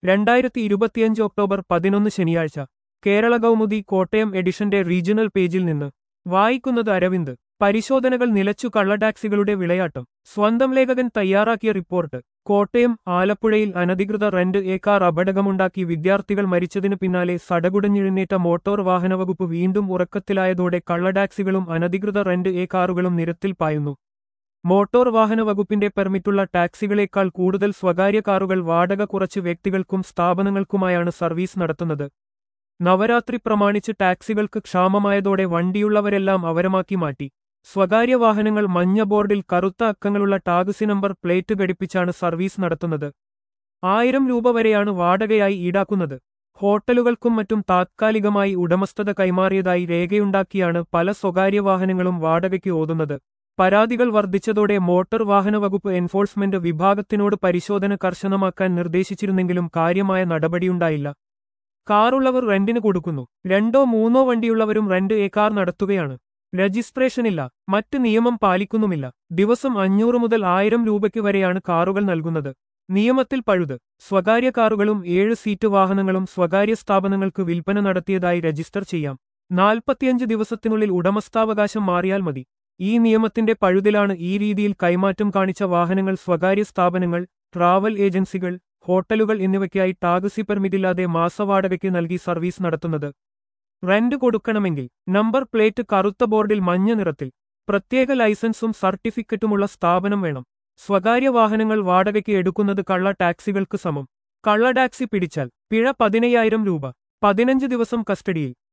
രണ്ടായിരത്തി ഇരുപത്തിയഞ്ച് ഒക്ടോബർ പതിനൊന്ന് ശനിയാഴ്ച കേരള കൗമുദി കോട്ടയം എഡിഷന്റെ റീജിയണൽ പേജിൽ നിന്ന് വായിക്കുന്നത് അരവിന്ദ് പരിശോധനകൾ നിലച്ചു കള്ളടാക്സികളുടെ വിളയാട്ടം സ്വന്തം ലേഖകൻ തയ്യാറാക്കിയ റിപ്പോർട്ട് കോട്ടയം ആലപ്പുഴയിൽ അനധികൃത റെന്റ് എ കാർ അപകടമുണ്ടാക്കി വിദ്യാർത്ഥികൾ മരിച്ചതിനു പിന്നാലെ സടകുടഞ്ഞെഴുന്നേറ്റ മോട്ടോർ വാഹന വകുപ്പ് വീണ്ടും ഉറക്കത്തിലായതോടെ കള്ളടാക്സികളും അനധികൃത റെന്റ് എ കാറുകളും നിരത്തിൽ പായുന്നു മോട്ടോർ വാഹന വകുപ്പിന്റെ പെർമിറ്റുള്ള ടാക്സികളേക്കാൾ കൂടുതൽ സ്വകാര്യ കാറുകൾ വാടക കുറച്ച് വ്യക്തികൾക്കും സ്ഥാപനങ്ങൾക്കുമായാണ് സർവീസ് നടത്തുന്നത് നവരാത്രി പ്രമാണിച്ച് ടാക്സികൾക്ക് ക്ഷാമമായതോടെ വണ്ടിയുള്ളവരെല്ലാം അവരമാക്കി മാറ്റി സ്വകാര്യ വാഹനങ്ങൾ മഞ്ഞ ബോർഡിൽ കറുത്ത അക്കങ്ങളുള്ള ടാക്സി നമ്പർ പ്ലേറ്റ് ഘടിപ്പിച്ചാണ് സർവീസ് നടത്തുന്നത് ആയിരം രൂപ വരെയാണ് വാടകയായി ഈടാക്കുന്നത് ഹോട്ടലുകൾക്കും മറ്റും താത്കാലികമായി ഉടമസ്ഥത കൈമാറിയതായി രേഖയുണ്ടാക്കിയാണ് പല സ്വകാര്യ വാഹനങ്ങളും വാടകയ്ക്ക് ഓതുന്നത് പരാതികൾ വർദ്ധിച്ചതോടെ മോട്ടോർ വാഹന വകുപ്പ് എൻഫോഴ്സ്മെന്റ് വിഭാഗത്തിനോട് പരിശോധന കർശനമാക്കാൻ നിർദ്ദേശിച്ചിരുന്നെങ്കിലും കാര്യമായ നടപടിയുണ്ടായില്ല കാറുള്ളവർ റെന്റിന് കൊടുക്കുന്നു രണ്ടോ മൂന്നോ വണ്ടിയുള്ളവരും റെന്റ് എ കാർ നടത്തുകയാണ് രജിസ്ട്രേഷനില്ല മറ്റ് നിയമം പാലിക്കുന്നുമില്ല ദിവസം അഞ്ഞൂറ് മുതൽ ആയിരം രൂപയ്ക്ക് വരെയാണ് കാറുകൾ നൽകുന്നത് നിയമത്തിൽ പഴുത് സ്വകാര്യ കാറുകളും ഏഴ് സീറ്റ് വാഹനങ്ങളും സ്വകാര്യ സ്ഥാപനങ്ങൾക്ക് വിൽപ്പന നടത്തിയതായി രജിസ്റ്റർ ചെയ്യാം നാൽപ്പത്തിയഞ്ച് ദിവസത്തിനുള്ളിൽ ഉടമസ്ഥാവകാശം മാറിയാൽ മതി ഈ നിയമത്തിന്റെ പഴുതിലാണ് ഈ രീതിയിൽ കൈമാറ്റം കാണിച്ച വാഹനങ്ങൾ സ്വകാര്യ സ്ഥാപനങ്ങൾ ട്രാവൽ ഏജൻസികൾ ഹോട്ടലുകൾ എന്നിവയ്ക്കായി ടാക്സി പെർമിറ്റില്ലാതെ മാസവാടകയ്ക്ക് നൽകി സർവീസ് നടത്തുന്നത് റെന്റ് കൊടുക്കണമെങ്കിൽ നമ്പർ പ്ലേറ്റ് കറുത്ത ബോർഡിൽ മഞ്ഞ നിറത്തിൽ പ്രത്യേക ലൈസൻസും സർട്ടിഫിക്കറ്റുമുള്ള സ്ഥാപനം വേണം സ്വകാര്യ വാഹനങ്ങൾ വാടകയ്ക്ക് എടുക്കുന്നത് കള്ള ടാക്സികൾക്ക് സമം കള്ള ടാക്സി പിടിച്ചാൽ പിഴ പതിനയ്യായിരം രൂപ പതിനഞ്ച് ദിവസം കസ്റ്റഡിയിൽ